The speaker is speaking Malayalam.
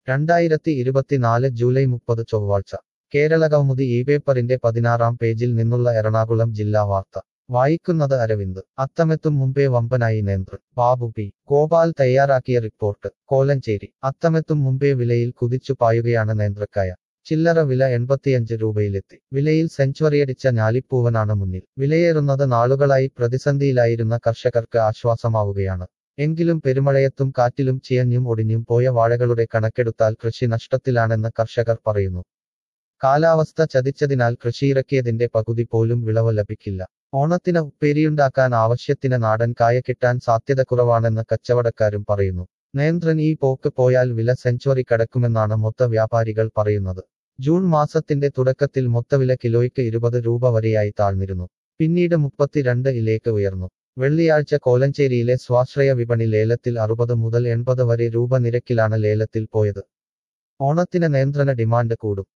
രണ്ടായിരത്തി ഇരുപത്തിനാല് ജൂലൈ മുപ്പത് ചൊവ്വാഴ്ച കേരളകൗമുദി ഈ പേപ്പറിന്റെ പതിനാറാം പേജിൽ നിന്നുള്ള എറണാകുളം ജില്ലാ വാർത്ത വായിക്കുന്നത് അരവിന്ദ് അത്തമെത്തും മുമ്പേ വമ്പനായി നേന്ത്രൻ ബാബു പി ഗോപാൽ തയ്യാറാക്കിയ റിപ്പോർട്ട് കോലഞ്ചേരി അത്തമെത്തും മുമ്പേ വിലയിൽ കുതിച്ചു പായുകയാണ് നേന്ത്രക്കായ ചില്ലറ വില എൺപത്തിയഞ്ച് രൂപയിലെത്തി വിലയിൽ സെഞ്ചുറിയടിച്ച ഞാലിപ്പൂവനാണ് മുന്നിൽ വിലയേറുന്നത് നാളുകളായി പ്രതിസന്ധിയിലായിരുന്ന കർഷകർക്ക് ആശ്വാസമാവുകയാണ് എങ്കിലും പെരുമഴയത്തും കാറ്റിലും ചിയഞ്ഞും ഒടിഞ്ഞും പോയ വാഴകളുടെ കണക്കെടുത്താൽ കൃഷി നഷ്ടത്തിലാണെന്ന് കർഷകർ പറയുന്നു കാലാവസ്ഥ ചതിച്ചതിനാൽ കൃഷിയിറക്കിയതിന്റെ പകുതി പോലും വിളവ് ലഭിക്കില്ല ഓണത്തിന് ഉപ്പേരിയുണ്ടാക്കാൻ ആവശ്യത്തിന് നാടൻ കായ കിട്ടാൻ സാധ്യത കുറവാണെന്ന് കച്ചവടക്കാരും പറയുന്നു നേന്ത്രൻ ഈ പോക്ക് പോയാൽ വില സെഞ്ചുറി കടക്കുമെന്നാണ് മൊത്ത വ്യാപാരികൾ പറയുന്നത് ജൂൺ മാസത്തിന്റെ തുടക്കത്തിൽ മൊത്തവില കിലോയ്ക്ക് ഇരുപത് രൂപ വരെയായി താഴ്ന്നിരുന്നു പിന്നീട് മുപ്പത്തിരണ്ട് ഇലേക്ക് ഉയർന്നു വെള്ളിയാഴ്ച കോലഞ്ചേരിയിലെ സ്വാശ്രയ വിപണി ലേലത്തിൽ അറുപത് മുതൽ എൺപത് വരെ രൂപ നിരക്കിലാണ് ലേലത്തിൽ പോയത് ഓണത്തിന് നിയന്ത്രണ ഡിമാൻഡ് കൂടും